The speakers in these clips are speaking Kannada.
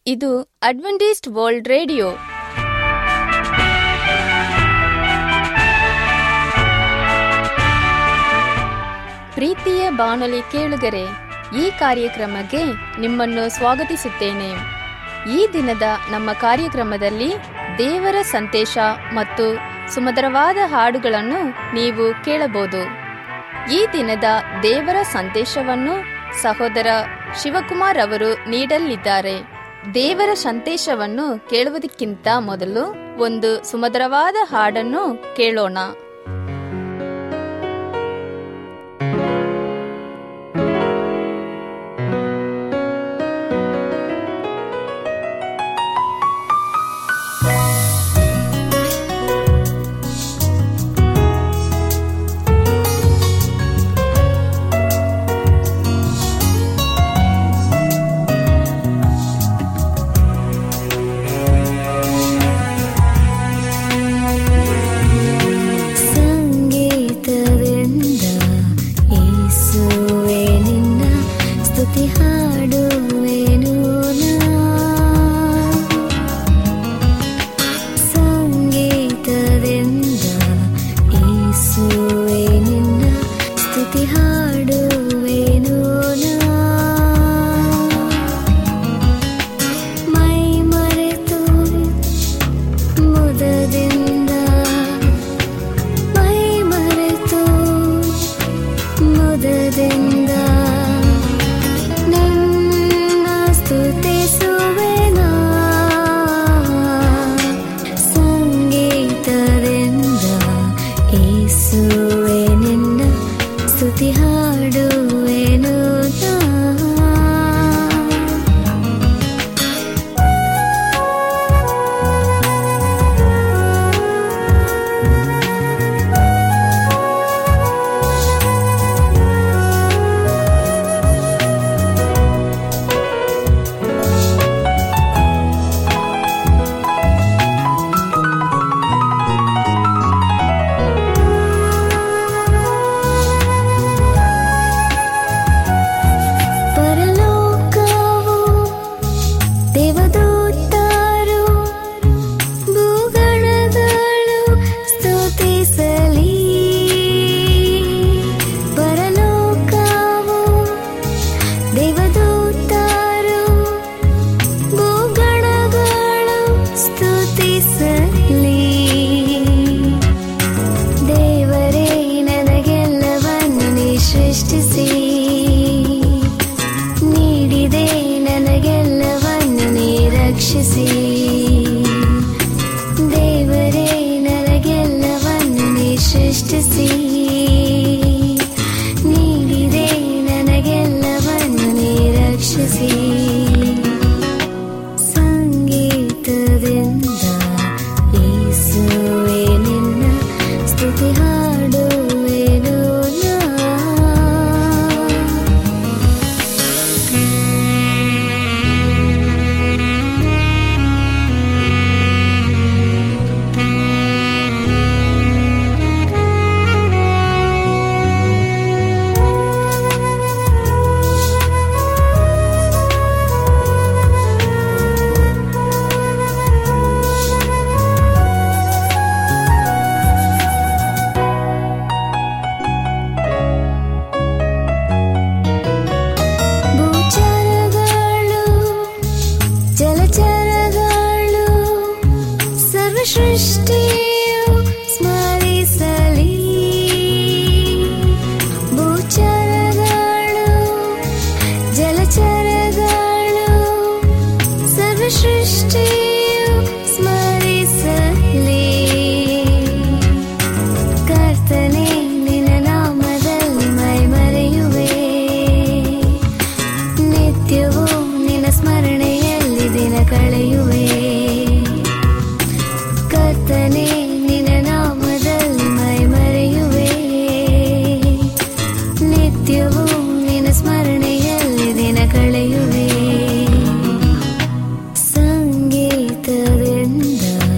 ಇದು ಅಡ್ವೆಂಟಿಸ್ಟ್ ವರ್ಲ್ಡ್ ರೇಡಿಯೋ ಪ್ರೀತಿಯ ಬಾನುಲಿ ಕೇಳುಗರೆ ಈ ಕಾರ್ಯಕ್ರಮಕ್ಕೆ ನಿಮ್ಮನ್ನು ಸ್ವಾಗತಿಸುತ್ತೇನೆ ಈ ದಿನದ ನಮ್ಮ ಕಾರ್ಯಕ್ರಮದಲ್ಲಿ ದೇವರ ಸಂದೇಶ ಮತ್ತು ಸುಮಧುರವಾದ ಹಾಡುಗಳನ್ನು ನೀವು ಕೇಳಬಹುದು ಈ ದಿನದ ದೇವರ ಸಂದೇಶವನ್ನು ಸಹೋದರ ಶಿವಕುಮಾರ್ ಅವರು ನೀಡಲಿದ್ದಾರೆ ದೇವರ ಸಂದೇಶವನ್ನು ಕೇಳುವುದಕ್ಕಿಂತ ಮೊದಲು ಒಂದು ಸುಮಧುರವಾದ ಹಾಡನ್ನು ಕೇಳೋಣ ಸಂಗೀತದಿಂದ ಯೇಸುವೆ ನಿನ್ನ ಸ್ತುತಿ ಹಾಡುವೆನು ನಾ. ಸಂಗೀತದಿಂದ ಯೇಸುವೆ ನಿನ್ನ ಸ್ತುತಿ ಹಾಡುವೆನು ನಾ. ಮೈ ಮರೆತು ಮುದದಿಂದ ಮೈ ಮರೆತು ಮುದದಿಂದ ನಿನ್ನ ಸ್ತುತಿಸುವೆನ ಸಂಗೀತದಿಂದ ಏಸುವೆ ನಿನ್ನ ಸ್ತುತಿ ಹಾಡುವೆನು ನಾ. ಪರಲೋಕವು ದೇವದೂತರು ಭೂಗಣಗಳು ಸ್ತುತಿಸಲಿ ಪರಲೋಕವು ದೇವದೂತರು ಭೂಗಣಗಳು ಸ್ತುತಿಸಲಿ ದೇವರೇ ನನಗೆಲ್ಲವನ್ನು ನೀ ಸೃಷ್ಟಿಸಿ ನೀಡಿದೆ ನನಗೆಲ್ಲವನ್ನು ನೀ ರಕ್ಷಿಸಿ ದೇವರೇ ನನಗೆಲ್ಲವನ್ನು ನೀ ಸೃಷ್ಟಿಸಿ ನೀಡಿದೆ ನನಗೆಲ್ಲವನ್ನು ನೀ ರಕ್ಷಿಸಿ ಸಂಗೀತದಿಂದ ಯೇಸುವೆ ನಿನ್ನ ಸ್ತುತಿ ಹಾಡುವೆನು ನಾ. ಭೂಚರಗಳು ಜಲಚರಗಳು ಸರ್ವ ಸೃಷ್ಟಿಯು ಸ್ಮರಿಸಲಿ ಭೂಚರಗಳು ಜಲಚರಗಳು ಸರ್ವ ಸೃಷ್ಟಿಯು ಸ್ಮರಿಸಲಿ ಕರ್ತನೆ ನಿನ್ನ ನಾಮದಲ್ಲಿ ಮೈ ಮರೆಯುವೆ ನಿತ್ಯವೂ ನಿನ್ನ ಸ್ಮರಣೆಯಲ್ಲಿ ದಿನ ಕಳೆಯುವೆ ಕರ್ತನೆ ನಿನ್ನ ನಾಮದಲ್ಲಿ ಮೈ ಮರೆಯುವೆ ನಿತ್ಯವೂ ನಿನ್ನ ಸ್ಮರಣೆಯಲ್ಲಿ ದಿನ ಕಳೆಯುವೆ ಸಂಗೀತದಿಂದ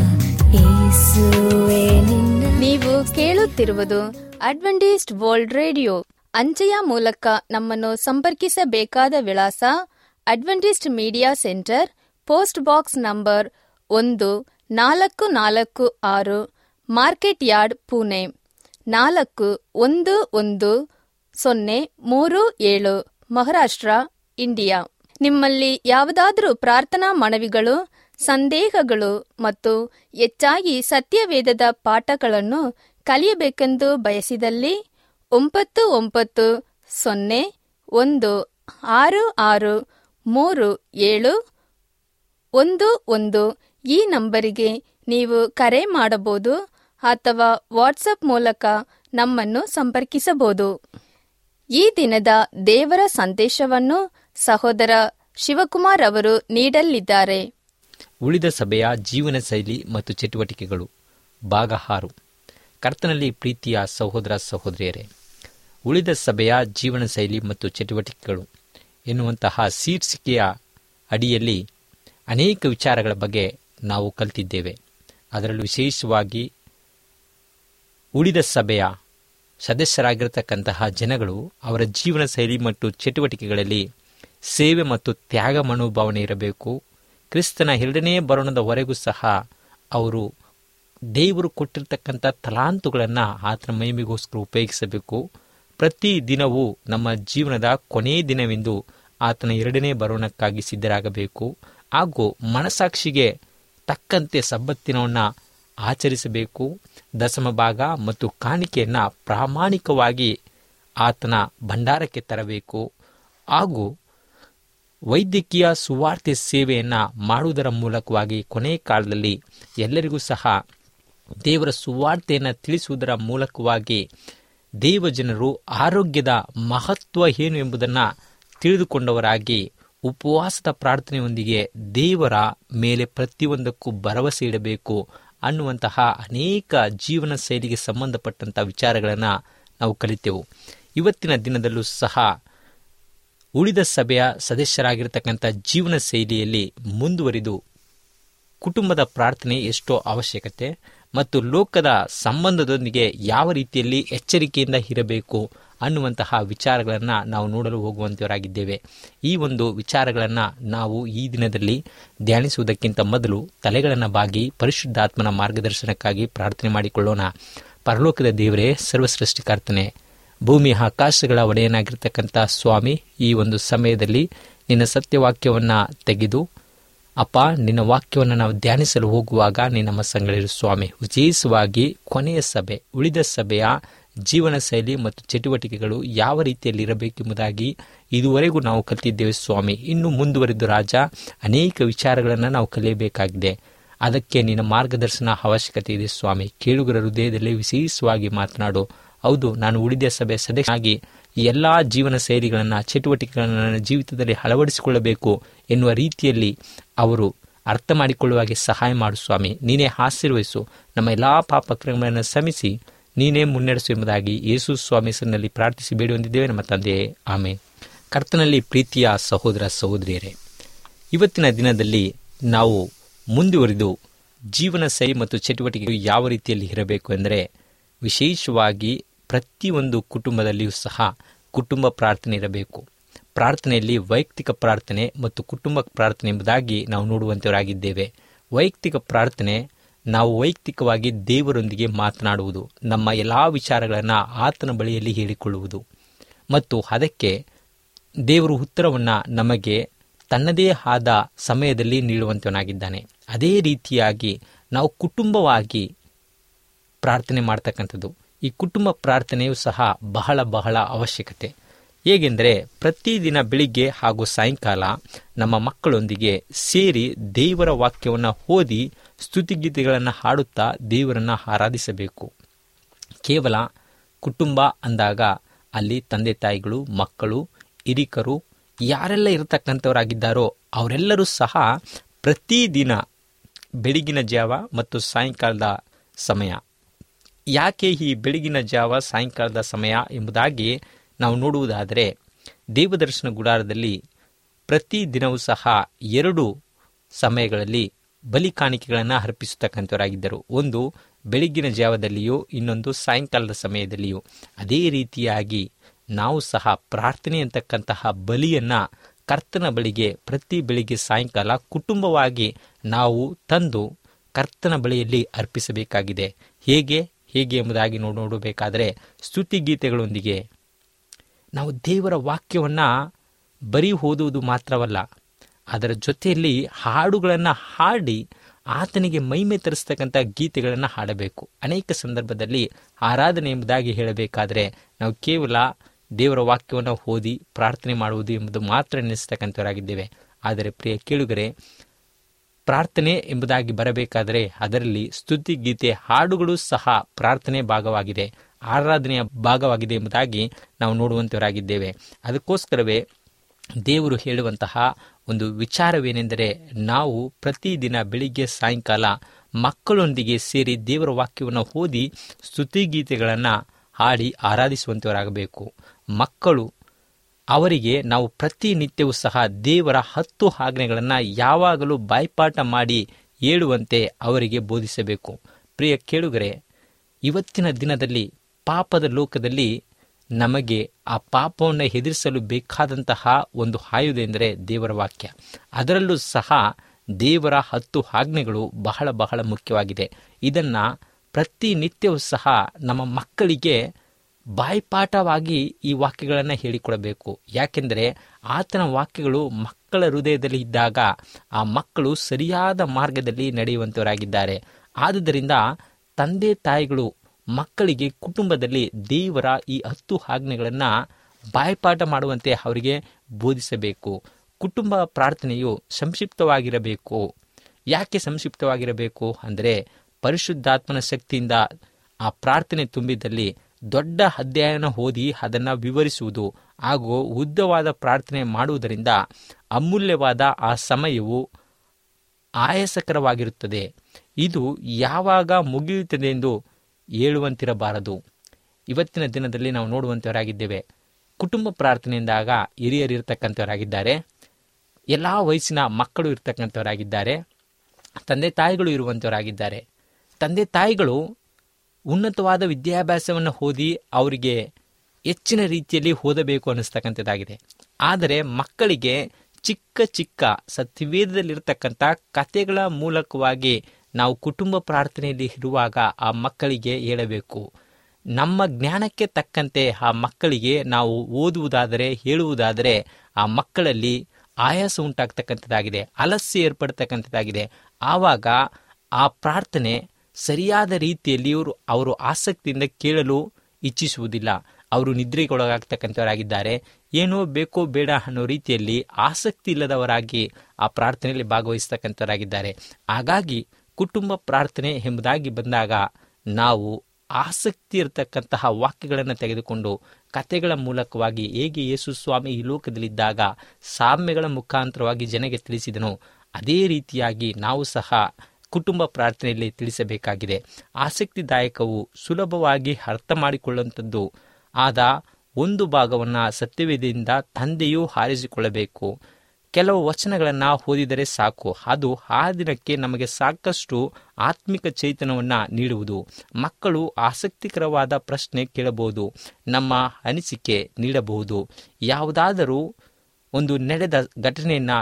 ಯೇಸುವೆ ನಿನ್ನ ನೀವು ಕೇಳುತ್ತಿರುವುದು ಅಡ್ವೆಂಟಿಸ್ಟ್ ವರ್ಲ್ಡ್ ರೇಡಿಯೋ ಅಂಚೆಯ ಮೂಲಕ ನಮ್ಮನ್ನು ಸಂಪರ್ಕಿಸಬೇಕಾದ ವಿಳಾಸ Adventist media centre post box number ಒಂದು ನಾಲ್ಕು ನಾಲ್ಕು ಆರು ಮಾರ್ಕೆಟ್ ಯಾರ್ಡ್ ಪುಣೆ ನಾಲ್ಕು ಒಂದು ಒಂದು ಸೊನ್ನೆ ಮೂರು ಏಳು ಮಹಾರಾಷ್ಟ್ರ ಇಂಡಿಯಾ ನಿಮ್ಮಲ್ಲಿ ಯಾವುದಾದರೂ ಪ್ರಾರ್ಥನಾ ಮನವಿಗಳು ಸಂದೇಹಗಳು ಮತ್ತು ಹೆಚ್ಚಾಗಿ ಸತ್ಯವೇದದ ಪಾಠಗಳನ್ನು ಕಲಿಯಬೇಕೆಂದು ಬಯಸಿದಲ್ಲಿ ಒಂಬತ್ತು ಒಂಬತ್ತು ಸೊನ್ನೆ ಒಂದು ಆರು ಆರು ಮೂರು ಏಳು ಒಂದು ಒಂದು ಈ ನಂಬರಿಗೆ ನೀವು ಕರೆ ಮಾಡಬಹುದು ಅಥವಾ ವಾಟ್ಸಪ್ ಮೂಲಕ ನಮ್ಮನ್ನು ಸಂಪರ್ಕಿಸಬಹುದು ಈ ದಿನದ ದೇವರ ಸಂದೇಶವನ್ನು ಸಹೋದರ ಶಿವಕುಮಾರ್ ಅವರು ನೀಡಲಿದ್ದಾರೆ ಉಳಿದ ಸಭೆಯ ಜೀವನ ಶೈಲಿ ಮತ್ತು ಚಟುವಟಿಕೆಗಳು ಭಾಗ ಆರು ಕರ್ತನಲ್ಲಿ ಪ್ರೀತಿಯ ಸಹೋದರ ಸಹೋದರಿಯರೇ ಉಳಿದ ಸಭೆಯ ಜೀವನ ಶೈಲಿ ಮತ್ತು ಚಟುವಟಿಕೆಗಳು ಎನ್ನುವಂತಹ ಶೀರ್ಷಿಕೆಯ ಅಡಿಯಲ್ಲಿ ಅನೇಕ ವಿಚಾರಗಳ ಬಗ್ಗೆ ನಾವು ಕಲಿತಿದ್ದೇವೆ ಅದರಲ್ಲೂ ವಿಶೇಷವಾಗಿ ಉಳಿದ ಸಭೆಯ ಸದಸ್ಯರಾಗಿರತಕ್ಕಂತಹ ಜನಗಳು ಅವರ ಜೀವನ ಶೈಲಿ ಮತ್ತು ಚಟುವಟಿಕೆಗಳಲ್ಲಿ ಸೇವೆ ಮತ್ತು ತ್ಯಾಗ ಮನೋಭಾವನೆ ಇರಬೇಕು ಕ್ರಿಸ್ತನ ಎರಡನೇ ಬರೋಣದವರೆಗೂ ಸಹ ಅವರು ದೇವರು ಕೊಟ್ಟಿರ್ತಕ್ಕಂಥ ತಲಾಂತುಗಳನ್ನು ಆತನ ಮಹಿಮೆಗೋಸ್ಕರ ಉಪಯೋಗಿಸಬೇಕು ಪ್ರತಿ ದಿನವೂ ನಮ್ಮ ಜೀವನದ ಕೊನೆಯ ದಿನವೆಂದು ಆತನ ಎರಡನೇ ಬರೋಣಕ್ಕಾಗಿ ಸಿದ್ಧರಾಗಬೇಕು ಹಾಗೂ ಮನಸಾಕ್ಷಿಗೆ ತಕ್ಕಂತೆ ಸಬ್ಬತ್ತಿನವನ್ನು ಆಚರಿಸಬೇಕು ದಶಮ ಭಾಗ ಮತ್ತು ಕಾಣಿಕೆಯನ್ನು ಪ್ರಾಮಾಣಿಕವಾಗಿ ಆತನ ಭಂಡಾರಕ್ಕೆ ತರಬೇಕು ಹಾಗೂ ವೈದ್ಯಕೀಯ ಸುವಾರ್ತೆ ಸೇವೆಯನ್ನು ಮಾಡುವುದರ ಮೂಲಕವಾಗಿ ಕೊನೆಯ ಕಾಲದಲ್ಲಿ ಎಲ್ಲರಿಗೂ ಸಹ ದೇವರ ಸುವಾರ್ತೆಯನ್ನು ತಿಳಿಸುವುದರ ಮೂಲಕವಾಗಿ ದೇವಜನರು ಆರೋಗ್ಯದ ಮಹತ್ವ ಏನು ಎಂಬುದನ್ನು ತಿಳಿದುಕೊಂಡವರಾಗಿ ಉಪವಾಸದ ಪ್ರಾರ್ಥನೆಯೊಂದಿಗೆ ದೇವರ ಮೇಲೆ ಪ್ರತಿಯೊಂದಕ್ಕೂ ಭರವಸೆ ಇಡಬೇಕು ಅನ್ನುವಂತಹ ಅನೇಕ ಜೀವನ ಶೈಲಿಗೆ ಸಂಬಂಧಪಟ್ಟಂಥ ವಿಚಾರಗಳನ್ನು ನಾವು ಕಲಿತೆವು ಇವತ್ತಿನ ದಿನದಲ್ಲೂ ಸಹ ಉಳಿದ ಸಭೆಯ ಸದಸ್ಯರಾಗಿರ್ತಕ್ಕಂಥ ಜೀವನ ಶೈಲಿಯಲ್ಲಿ ಮುಂದುವರಿದು ಕುಟುಂಬದ ಪ್ರಾರ್ಥನೆ ಎಷ್ಟೋ ಅವಶ್ಯಕತೆ ಮತ್ತು ಲೋಕದ ಸಂಬಂಧದೊಂದಿಗೆ ಯಾವ ರೀತಿಯಲ್ಲಿ ಎಚ್ಚರಿಕೆಯಿಂದ ಇರಬೇಕು ಅನ್ನುವಂತಹ ವಿಚಾರಗಳನ್ನು ನಾವು ನೋಡಲು ಹೋಗುವಂತವರಾಗಿದ್ದೇವೆ ಈ ಒಂದು ವಿಚಾರಗಳನ್ನು ನಾವು ಈ ದಿನದಲ್ಲಿ ಧ್ಯಾನಿಸುವುದಕ್ಕಿಂತ ಮೊದಲು ತಲೆಗಳನ್ನು ಬಾಗಿ ಪರಿಶುದ್ಧಾತ್ಮನ ಮಾರ್ಗದರ್ಶನಕ್ಕಾಗಿ ಪ್ರಾರ್ಥನೆ ಮಾಡಿಕೊಳ್ಳೋಣ ಪರಲೋಕದ ದೇವರೇ ಸರ್ವಸೃಷ್ಟಿಕರ್ತನೆ ಭೂಮಿ ಆಕಾಶಗಳ ಒಡೆಯನಾಗಿರ್ತಕ್ಕಂಥ ಸ್ವಾಮಿ ಈ ಒಂದು ಸಮಯದಲ್ಲಿ ನಿನ್ನ ಸತ್ಯವಾಕ್ಯವನ್ನು ತೆಗೆದು ಅಪ್ಪ ನಿನ್ನ ವಾಕ್ಯವನ್ನು ನಾವು ಧ್ಯಾನಿಸಲು ಹೋಗುವಾಗ ನಿನ್ನ ನಮ್ಮ ಸಂಗಳಿರು ಸ್ವಾಮಿ ವಿಶೇಷವಾಗಿ ಕೊನೆಯ ಸಭೆ ಉಳಿದ ಸಭೆಯ ಜೀವನ ಶೈಲಿ ಮತ್ತು ಚಟುವಟಿಕೆಗಳು ಯಾವ ರೀತಿಯಲ್ಲಿ ಇರಬೇಕೆಂಬುದಾಗಿ ಇದುವರೆಗೂ ನಾವು ಕಲಿತಿದ್ದೇವೆ ಸ್ವಾಮಿ ಇನ್ನು ಮುಂದುವರಿದು ರಾಜ ಅನೇಕ ವಿಚಾರಗಳನ್ನು ನಾವು ಕಲಿಯಬೇಕಾಗಿದೆ ಅದಕ್ಕೆ ನಿನ್ನ ಮಾರ್ಗದರ್ಶನ ಅವಶ್ಯಕತೆ ಇದೆ ಸ್ವಾಮಿ ಕೇಳುಗರ ಹೃದಯದಲ್ಲಿ ವಿಶೇಷವಾಗಿ ಮಾತನಾಡು ಹೌದು ನಾನು ಉಳಿದ ಸಭೆ ಸದಸ್ಯನಾಗಿ ಈ ಎಲ್ಲ ಜೀವನ ಶೈಲಿಗಳನ್ನು ಚಟುವಟಿಕೆಗಳನ್ನು ನನ್ನ ಜೀವಿತದಲ್ಲಿ ಅಳವಡಿಸಿಕೊಳ್ಳಬೇಕು ಎನ್ನುವ ರೀತಿಯಲ್ಲಿ ಅವರು ಅರ್ಥ ಮಾಡಿಕೊಳ್ಳುವಾಗೆ ಸಹಾಯ ಮಾಡು ಸ್ವಾಮಿ ನೀನೇ ಆಶೀರ್ವಹಿಸು ನಮ್ಮ ಎಲ್ಲ ಪಾಪಕ್ರಮಗಳನ್ನು ಶ್ರಮಿಸಿ ನೀನೇ ಮುನ್ನಡೆಸು ಎಂಬುದಾಗಿ ಯೇಸು ಸ್ವಾಮಿ ಹೆಸರಿನಲ್ಲಿ ಪ್ರಾರ್ಥಿಸಿ ಬೇಡಿ ಹೊಂದಿದ್ದೇವೆ ನಮ್ಮ ತಂದೆಯೇ ಆಮೆ ಕರ್ತನಲ್ಲಿ ಪ್ರೀತಿಯ ಸಹೋದರ ಸಹೋದರಿಯರೇ ಇವತ್ತಿನ ದಿನದಲ್ಲಿ ನಾವು ಮುಂದುವರಿದು ಜೀವನ ಶೈಲಿ ಮತ್ತು ಚಟುವಟಿಕೆಗಳು ಯಾವ ರೀತಿಯಲ್ಲಿ ಇರಬೇಕು ಎಂದರೆ ವಿಶೇಷವಾಗಿ ಪ್ರತಿಯೊಂದು ಕುಟುಂಬದಲ್ಲಿಯೂ ಸಹ ಕುಟುಂಬ ಪ್ರಾರ್ಥನೆ ಇರಬೇಕು ಪ್ರಾರ್ಥನೆಯಲ್ಲಿ ವೈಯಕ್ತಿಕ ಪ್ರಾರ್ಥನೆ ಮತ್ತು ಕುಟುಂಬ ಪ್ರಾರ್ಥನೆ ಎಂಬುದಾಗಿ ನಾವು ನೋಡುವಂತವರಾಗಿದ್ದೇವೆ ವೈಯಕ್ತಿಕ ಪ್ರಾರ್ಥನೆ ನಾವು ವೈಯಕ್ತಿಕವಾಗಿ ದೇವರೊಂದಿಗೆ ಮಾತನಾಡುವುದು ನಮ್ಮ ಎಲ್ಲ ವಿಚಾರಗಳನ್ನು ಆತನ ಬಳಿಯಲ್ಲಿ ಹೇಳಿಕೊಳ್ಳುವುದು ಮತ್ತು ಅದಕ್ಕೆ ದೇವರು ಉತ್ತರವನ್ನು ನಮಗೆ ತನ್ನದೇ ಆದ ಸಮಯದಲ್ಲಿ ನೀಡುವಂತವನಾಗಿದ್ದಾನೆ ಅದೇ ರೀತಿಯಾಗಿ ನಾವು ಕುಟುಂಬವಾಗಿ ಪ್ರಾರ್ಥನೆ ಮಾಡ್ತಕ್ಕಂಥದ್ದು ಈ ಕುಟುಂಬ ಪ್ರಾರ್ಥನೆಯೂ ಸಹ ಬಹಳ ಬಹಳ ಅವಶ್ಯಕತೆ ಹೇಗೆಂದರೆ ಪ್ರತಿದಿನ ಬೆಳಿಗ್ಗೆ ಹಾಗೂ ಸಾಯಂಕಾಲ ನಮ್ಮ ಮಕ್ಕಳೊಂದಿಗೆ ಸೇರಿ ದೇವರ ವಾಕ್ಯವನ್ನು ಓದಿ ಸ್ತುತಿಗೀತೆಗಳನ್ನು ಹಾಡುತ್ತಾ ದೇವರನ್ನು ಆರಾಧಿಸಬೇಕು ಕೇವಲ ಕುಟುಂಬ ಅಂದಾಗ ಅಲ್ಲಿ ತಂದೆ ತಾಯಿಗಳು ಮಕ್ಕಳು ಹಿರಿಕರು ಯಾರೆಲ್ಲ ಇರತಕ್ಕಂಥವರಾಗಿದ್ದಾರೋ ಅವರೆಲ್ಲರೂ ಸಹ ಪ್ರತಿದಿನ ಬೆಳಗಿನ ಜಾವ ಮತ್ತು ಸಾಯಂಕಾಲದ ಸಮಯ ಯಾಕೆ ಈ ಬೆಳಗಿನ ಜಾವ ಸಾಯಂಕಾಲದ ಸಮಯ ಎಂಬುದಾಗಿ ನಾವು ನೋಡುವುದಾದರೆ ದೇವದರ್ಶನ ಗುಡಾರದಲ್ಲಿ ಪ್ರತಿ ದಿನವೂ ಸಹ ಎರಡು ಸಮಯಗಳಲ್ಲಿ ಬಲಿ ಕಾಣಿಕೆಗಳನ್ನು ಅರ್ಪಿಸತಕ್ಕಂಥವರಾಗಿದ್ದರು ಒಂದು ಬೆಳಗ್ಗಿನ ಜಾವದಲ್ಲಿಯೂ ಇನ್ನೊಂದು ಸಾಯಂಕಾಲದ ಸಮಯದಲ್ಲಿಯೂ ಅದೇ ರೀತಿಯಾಗಿ ನಾವು ಸಹ ಪ್ರಾರ್ಥನೆ ಅಂತಕ್ಕಂತಹ ಬಲಿಯನ್ನು ಕರ್ತನ ಬಳಿಗೆ ಪ್ರತಿ ಬೆಳಿಗ್ಗೆ ಸಾಯಂಕಾಲ ಕುಟುಂಬವಾಗಿ ನಾವು ತಂದು ಕರ್ತನ ಬಳಿಯಲ್ಲಿ ಅರ್ಪಿಸಬೇಕಾಗಿದೆ ಹೇಗೆ ಹೇಗೆ ಎಂಬುದಾಗಿ ನೋಡ್ ನೋಡಬೇಕಾದರೆ ಸ್ತುತಿ ಗೀತೆಗಳೊಂದಿಗೆ ನಾವು ದೇವರ ವಾಕ್ಯವನ್ನು ಬರೀ ಓದುವುದು ಮಾತ್ರವಲ್ಲ ಅದರ ಜೊತೆಯಲ್ಲಿ ಹಾಡುಗಳನ್ನು ಹಾಡಿ ಆತನಿಗೆ ಮೈಮೆ ತರಿಸ್ತಕ್ಕಂಥ ಗೀತೆಗಳನ್ನು ಹಾಡಬೇಕು ಅನೇಕ ಸಂದರ್ಭದಲ್ಲಿ ಆರಾಧನೆ ಎಂಬುದಾಗಿ ಹೇಳಬೇಕಾದ್ರೆ ನಾವು ಕೇವಲ ದೇವರ ವಾಕ್ಯವನ್ನು ಓದಿ ಪ್ರಾರ್ಥನೆ ಮಾಡುವುದು ಎಂಬುದು ಮಾತ್ರ ನೆನೆಸ್ತಕ್ಕಂಥವರಾಗಿದ್ದೇವೆ ಆದರೆ ಪ್ರಿಯ ಕೇಳುಗರೆ ಪ್ರಾರ್ಥನೆ ಎಂಬುದಾಗಿ ಬರಬೇಕಾದರೆ ಅದರಲ್ಲಿ ಸ್ತುತಿ ಗೀತೆ ಹಾಡುಗಳು ಸಹ ಪ್ರಾರ್ಥನೆ ಭಾಗವಾಗಿದೆ ಆರಾಧನೆಯ ಭಾಗವಾಗಿದೆ ಎಂಬುದಾಗಿ ನಾವು ನೋಡುವಂತವರಾಗಿದ್ದೇವೆ ಅದಕ್ಕೋಸ್ಕರವೇ ದೇವರು ಹೇಳುವಂತಹ ಒಂದು ವಿಚಾರವೇನೆಂದರೆ ನಾವು ಪ್ರತಿದಿನ ಬೆಳಿಗ್ಗೆ ಸಾಯಂಕಾಲ ಮಕ್ಕಳೊಂದಿಗೆ ಸೇರಿ ದೇವರ ವಾಕ್ಯವನ್ನು ಓದಿ ಸ್ತುತಿಗೀತೆಗಳನ್ನು ಹಾಡಿ ಆರಾಧಿಸುವಂತವರಾಗಬೇಕು ಮಕ್ಕಳು ಅವರಿಗೆ ನಾವು ಪ್ರತಿನಿತ್ಯವೂ ಸಹ ದೇವರ ಹತ್ತು ಆಜ್ಞೆಗಳನ್ನು ಯಾವಾಗಲೂ ಬಾಯ್ಪಾಠ ಮಾಡಿ ಹೇಳುವಂತೆ ಅವರಿಗೆ ಬೋಧಿಸಬೇಕು ಪ್ರಿಯ ಕೇಳುಗರೆ ಇವತ್ತಿನ ದಿನದಲ್ಲಿ ಪಾಪದ ಲೋಕದಲ್ಲಿ ನಮಗೆ ಆ ಪಾಪವನ್ನು ಎದುರಿಸಲು ಬೇಕಾದಂತಹ ಒಂದು ಆಯುಧ ಎಂದರೆ ದೇವರ ವಾಕ್ಯ ಅದರಲ್ಲೂ ಸಹ ದೇವರ ಹತ್ತು ಆಜ್ಞೆಗಳು ಬಹಳ ಬಹಳ ಮುಖ್ಯವಾಗಿದೆ ಇದನ್ನು ಪ್ರತಿನಿತ್ಯವೂ ಸಹ ನಮ್ಮ ಮಕ್ಕಳಿಗೆ ಬಾಯ್ಪಾಠವಾಗಿ ಈ ವಾಕ್ಯಗಳನ್ನು ಹೇಳಿಕೊಡಬೇಕು ಯಾಕೆಂದರೆ ಆತನ ವಾಕ್ಯಗಳು ಮಕ್ಕಳ ಹೃದಯದಲ್ಲಿ ಇದ್ದಾಗ ಆ ಮಕ್ಕಳು ಸರಿಯಾದ ಮಾರ್ಗದಲ್ಲಿ ನಡೆಯುವಂತವರಾಗಿದ್ದಾರೆ ಆದುದರಿಂದ ತಂದೆ ತಾಯಿಗಳು ಮಕ್ಕಳಿಗೆ ಕುಟುಂಬದಲ್ಲಿ ದೇವರ ಈ ಹತ್ತು ಆಜ್ಞೆಗಳನ್ನು ಬಾಯ್ಪಾಠ ಮಾಡುವಂತೆ ಅವರಿಗೆ ಬೋಧಿಸಬೇಕು ಕುಟುಂಬ ಪ್ರಾರ್ಥನೆಯು ಸಂಕ್ಷಿಪ್ತವಾಗಿರಬೇಕು ಯಾಕೆ ಸಂಕ್ಷಿಪ್ತವಾಗಿರಬೇಕು ಅಂದರೆ ಪರಿಶುದ್ಧಾತ್ಮನ ಶಕ್ತಿಯಿಂದ ಆ ಪ್ರಾರ್ಥನೆ ತುಂಬಿದಲ್ಲಿ ದೊಡ್ಡ ಅಧ್ಯಯನ ಓದಿ ಅದನ್ನು ವಿವರಿಸುವುದು ಹಾಗೂ ಉದ್ದವಾದ ಪ್ರಾರ್ಥನೆ ಮಾಡುವುದರಿಂದ ಅಮೂಲ್ಯವಾದ ಆ ಸಮಯವು ಆಯಾಸಕರವಾಗಿರುತ್ತದೆ ಇದು ಯಾವಾಗ ಮುಗಿಯುತ್ತದೆ ಎಂದು ಹೇಳುವಂತಿರಬಾರದು ಇವತ್ತಿನ ದಿನದಲ್ಲಿ ನಾವು ನೋಡುವಂತವರಾಗಿದ್ದೇವೆ ಕುಟುಂಬ ಪ್ರಾರ್ಥನೆಯಿಂದಾಗ ಹಿರಿಯರು ಇರತಕ್ಕಂಥವರಾಗಿದ್ದಾರೆ ಎಲ್ಲ ವಯಸ್ಸಿನ ಮಕ್ಕಳು ಇರ್ತಕ್ಕಂಥವರಾಗಿದ್ದಾರೆ ತಂದೆ ತಾಯಿಗಳು ಇರುವಂಥವರಾಗಿದ್ದಾರೆ ತಂದೆ ತಾಯಿಗಳು ಉನ್ನತವಾದ ವಿದ್ಯಾಭ್ಯಾಸವನ್ನು ಓದಿ ಅವರಿಗೆ ಹೆಚ್ಚಿನ ರೀತಿಯಲ್ಲಿ ಓದಬೇಕು ಅನ್ನಿಸ್ತಕ್ಕಂಥದ್ದಾಗಿದೆ ಆದರೆ ಮಕ್ಕಳಿಗೆ ಚಿಕ್ಕ ಚಿಕ್ಕ ಸತ್ಯವೇದದಲ್ಲಿರ್ತಕ್ಕಂಥ ಕಥೆಗಳ ಮೂಲಕವಾಗಿ ನಾವು ಕುಟುಂಬ ಪ್ರಾರ್ಥನೆಯಲ್ಲಿ ಇರುವಾಗ ಆ ಮಕ್ಕಳಿಗೆ ಹೇಳಬೇಕು ನಮ್ಮ ಜ್ಞಾನಕ್ಕೆ ತಕ್ಕಂತೆ ಆ ಮಕ್ಕಳಿಗೆ ನಾವು ಓದುವುದಾದರೆ ಹೇಳುವುದಾದರೆ ಆ ಮಕ್ಕಳಲ್ಲಿ ಆಯಾಸ ಉಂಟಾಗ್ತಕ್ಕಂಥದ್ದಾಗಿದೆ ಅಲಸ್ಯ ಏರ್ಪಡ್ತಕ್ಕಂಥದ್ದಾಗಿದೆ ಆವಾಗ ಆ ಪ್ರಾರ್ಥನೆ ಸರಿಯಾದ ರೀತಿಯಲ್ಲಿ ಅವರು ಅವರು ಆಸಕ್ತಿಯಿಂದ ಕೇಳಲು ಇಚ್ಛಿಸುವುದಿಲ್ಲ ಅವರು ನಿದ್ರೆಗೊಳಗಾಗ್ತಕ್ಕಂಥವರಾಗಿದ್ದಾರೆ ಏನೋ ಬೇಕೋ ಬೇಡ ಅನ್ನೋ ರೀತಿಯಲ್ಲಿ ಆಸಕ್ತಿ ಇಲ್ಲದವರಾಗಿ ಆ ಪ್ರಾರ್ಥನೆಯಲ್ಲಿ ಭಾಗವಹಿಸ್ತಕ್ಕಂಥವರಾಗಿದ್ದಾರೆ ಹಾಗಾಗಿ ಕುಟುಂಬ ಪ್ರಾರ್ಥನೆ ಎಂಬುದಾಗಿ ಬಂದಾಗ ನಾವು ಆಸಕ್ತಿ ಇರತಕ್ಕಂತಹ ವಾಕ್ಯಗಳನ್ನು ತೆಗೆದುಕೊಂಡು ಕಥೆಗಳ ಮೂಲಕವಾಗಿ ಹೇಗೆ ಯೇಸು ಸ್ವಾಮಿ ಈ ಲೋಕದಲ್ಲಿದ್ದಾಗ ಸಾಮ್ಯಗಳ ಮುಖಾಂತರವಾಗಿ ಜನಗೆ ತಿಳಿಸಿದನು ಅದೇ ರೀತಿಯಾಗಿ ನಾವು ಸಹ ಕುಟುಂಬ ಪ್ರಾರ್ಥನೆಯಲ್ಲಿ ತಿಳಿಸಬೇಕಾಗಿದೆ ಆಸಕ್ತಿದಾಯಕವು ಸುಲಭವಾಗಿ ಅರ್ಥ ಮಾಡಿಕೊಳ್ಳುವಂಥದ್ದು ಆದ ಒಂದು ಭಾಗವನ್ನು ಸತ್ಯವೇದದಿಂದ ತಂದೆಯೂ ಆರಿಸಿಕೊಳ್ಳಬೇಕು ಕೆಲವು ವಚನಗಳನ್ನು ಓದಿದರೆ ಸಾಕು ಅದು ಆ ದಿನಕ್ಕೆ ನಮಗೆ ಸಾಕಷ್ಟು ಆತ್ಮಿಕ ಚೈತನ್ಯವನ್ನು ನೀಡುವುದು ಮಕ್ಕಳು ಆಸಕ್ತಿಕರವಾದ ಪ್ರಶ್ನೆ ಕೇಳಬಹುದು ನಮ್ಮ ಅನಿಸಿಕೆ ನೀಡಬಹುದು ಯಾವುದಾದರೂ ಒಂದು ನಡೆದ ಘಟನೆಯನ್ನು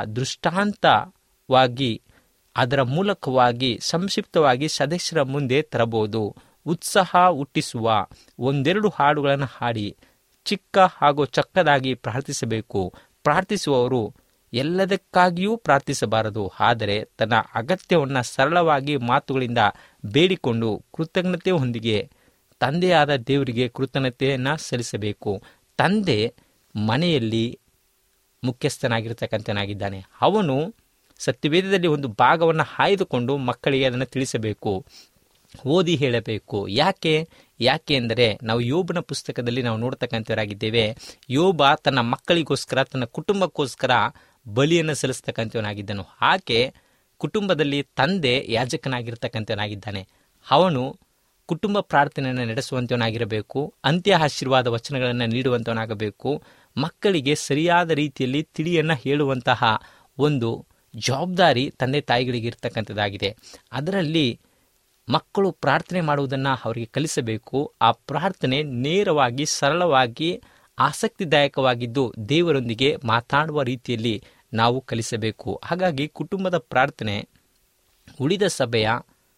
ದೃಷ್ಟಾಂತವಾಗಿ ಅದರ ಮೂಲಕವಾಗಿ ಸಂಕ್ಷಿಪ್ತವಾಗಿ ಸದಸ್ಯರ ಮುಂದೆ ತರಬಹುದು ಉತ್ಸಾಹ ಹುಟ್ಟಿಸುವ ಒಂದೆರಡು ಹಾಡುಗಳನ್ನು ಹಾಡಿ ಚಿಕ್ಕ ಹಾಗೂ ಚಕ್ಕದಾಗಿ ಪ್ರಾರ್ಥಿಸಬೇಕು ಪ್ರಾರ್ಥಿಸುವವರು ಎಲ್ಲದಕ್ಕಾಗಿಯೂ ಪ್ರಾರ್ಥಿಸಬಾರದು ಆದರೆ ತನ್ನ ಅಗತ್ಯವನ್ನು ಸರಳವಾಗಿ ಮಾತುಗಳಿಂದ ಬೇಡಿಕೊಂಡು ಕೃತಜ್ಞತೆ ಹೊಂದಿಗೆ ತಂದೆಯಾದ ದೇವರಿಗೆ ಕೃತಜ್ಞತೆಯನ್ನು ಸಲ್ಲಿಸಬೇಕು ತಂದೆ ಮನೆಯಲ್ಲಿ ಮುಖ್ಯಸ್ಥನಾಗಿರ್ತಕ್ಕಂಥನಾಗಿದ್ದಾನೆ ಅವನು ಸತ್ಯವೇದದಲ್ಲಿ ಒಂದು ಭಾಗವನ್ನು ಆಯ್ದುಕೊಂಡು ಮಕ್ಕಳಿಗೆ ಅದನ್ನು ತಿಳಿಸಬೇಕು ಓದಿ ಹೇಳಬೇಕು ಯಾಕೆ ಯಾಕೆ ಎಂದರೆ ನಾವು ಯೋಬನ ಪುಸ್ತಕದಲ್ಲಿ ನಾವು ನೋಡ್ತಕ್ಕಂಥವರಾಗಿದ್ದೇವೆ ಯೋಬ ತನ್ನ ಮಕ್ಕಳಿಗೋಸ್ಕರ ತನ್ನ ಕುಟುಂಬಕ್ಕೋಸ್ಕರ ಬಲಿಯನ್ನು ಸಲ್ಲಿಸ್ತಕ್ಕಂಥವನಾಗಿದ್ದನು ಆಕೆ ಕುಟುಂಬದಲ್ಲಿ ತಂದೆ ಯಾಜಕನಾಗಿರ್ತಕ್ಕಂಥವನಾಗಿದ್ದಾನೆ ಅವನು ಕುಟುಂಬ ಪ್ರಾರ್ಥನೆಯನ್ನು ನಡೆಸುವಂತವನಾಗಿರಬೇಕು ಅಂತ್ಯ ಆಶೀರ್ವಾದ ವಚನಗಳನ್ನು ನೀಡುವಂತವನಾಗಬೇಕು ಮಕ್ಕಳಿಗೆ ಸರಿಯಾದ ರೀತಿಯಲ್ಲಿ ತಿಳಿಯನ್ನು ಹೇಳುವಂತಹ ಒಂದು ಜವಾಬ್ದಾರಿ ತಂದೆ ತಾಯಿಗಳಿಗೆ ಇರ್ತಕ್ಕಂಥದ್ದಾಗಿದೆ ಅದರಲ್ಲಿ ಮಕ್ಕಳು ಪ್ರಾರ್ಥನೆ ಮಾಡುವುದನ್ನು ಅವರಿಗೆ ಕಲಿಸಬೇಕು ಆ ಪ್ರಾರ್ಥನೆ ನೇರವಾಗಿ ಸರಳವಾಗಿ ಆಸಕ್ತಿದಾಯಕವಾಗಿದ್ದು ದೇವರೊಂದಿಗೆ ಮಾತಾಡುವ ರೀತಿಯಲ್ಲಿ ನಾವು ಕಲಿಸಬೇಕು ಹಾಗಾಗಿ ಕುಟುಂಬದ ಪ್ರಾರ್ಥನೆ ಉಳಿದ ಸಭೆಯ